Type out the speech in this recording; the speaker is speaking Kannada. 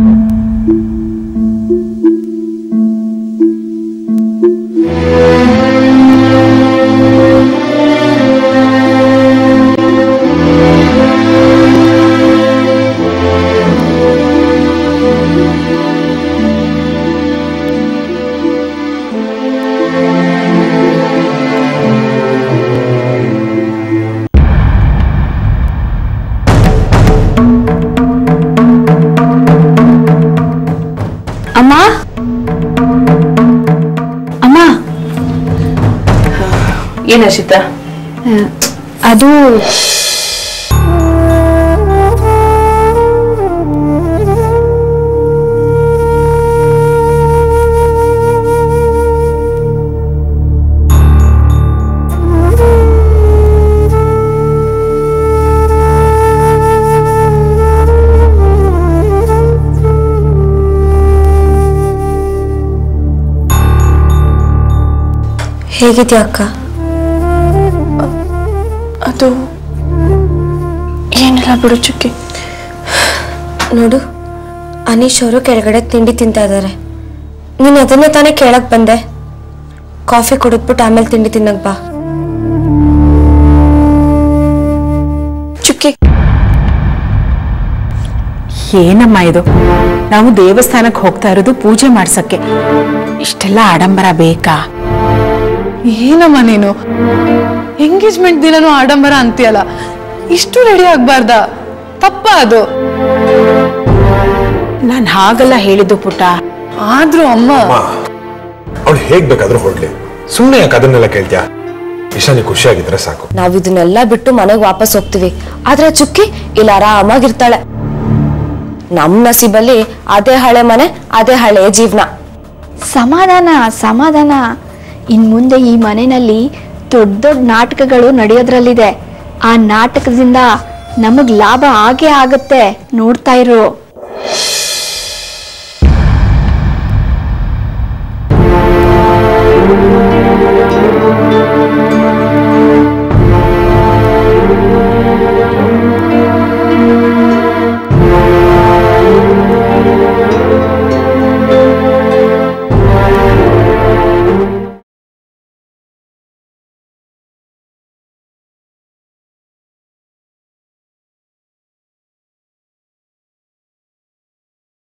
ಅಮ್ಮ ಅಮ್ಮ ಏನ್ ಹರ್ಷಿತಾ ಅದು ಹೇಗಿದ್ಯಾ ಅಕ್ಕ ಅದು ಏನಿಲ್ಲ ಬಿಡು ಚುಕ್ಕಿ ನೋಡು ಅನೀಶ್ ಅವರು ಕೆಳಗಡೆ ತಿಂಡಿ ತಿಂತಾ ಇದ್ದಾರೆ ನೀನು ಅದನ್ನೇ ತಾನೇ ಕೇಳಕ್ ಬಂದೆ ಕಾಫಿ ಕುಡಿದ್ಬಿಟ್ಟು ಆಮೇಲೆ ತಿಂಡಿ ತಿನ್ನಕ್ ಬಾ ಚುಕ್ಕಿ ಏನಮ್ಮ ಇದು ನಾವು ದೇವಸ್ಥಾನಕ್ಕೆ ಹೋಗ್ತಾ ಇರೋದು ಪೂಜೆ ಮಾಡ್ಸಕ್ಕೆ ಇಷ್ಟೆಲ್ಲ ಆಡಂಬರ ಬೇಕಾ ಏನಮ್ಮ ನೀನು ಎಂಗೇಜ್ಮೆಂಟ್ ದಿನನೂ ಆಡಂಬರ ಅಂತೀಯಲ್ಲ ಇಷ್ಟು ರೆಡಿ ಆಗ್ಬಾರ್ದ ತಪ್ಪ ಅದು ನಾನು ಹಾಗಲ್ಲ ಹೇಳಿದ್ದು ಪುಟ್ಟ ಆದ್ರೂ ಅಮ್ಮ ಅವಳು ಹೇಗ್ ಬೇಕಾದ್ರೂ ಹೊಡ್ಲಿ ಸುಮ್ಮನೆ ಯಾಕೆ ಅದನ್ನೆಲ್ಲ ಕೇಳ್ತ್ಯಾ ಇಶಾನಿ ಖುಷಿಯಾಗಿದ್ರೆ ಸಾಕು ನಾವ್ ಇದನ್ನೆಲ್ಲ ಬಿಟ್ಟು ಮನೆಗೆ ವಾಪಸ್ ಹೋಗ್ತೀವಿ ಆದ್ರೆ ಚುಕ್ಕಿ ಇಲ್ಲಿ ಆರಾಮಾಗಿರ್ತಾಳೆ ನಮ್ ನಸೀಬಲ್ಲಿ ಅದೇ ಹಳೆ ಮನೆ ಅದೇ ಹಳೆ ಜೀವನ ಸಮಾಧಾನ ಸಮಾಧಾನ ಇನ್ ಮುಂದೆ ಈ ಮನೆಯಲ್ಲಿ ದೊಡ್ಡ ದೊಡ್ಡ ನಾಟಕಗಳು ನಡೆಯೋದ್ರಲ್ಲಿದೆ ಆ ನಾಟಕದಿಂದ ನಮಗ್ ಲಾಭ ಆಗೇ ಆಗತ್ತೆ ನೋಡ್ತಾ ಇರು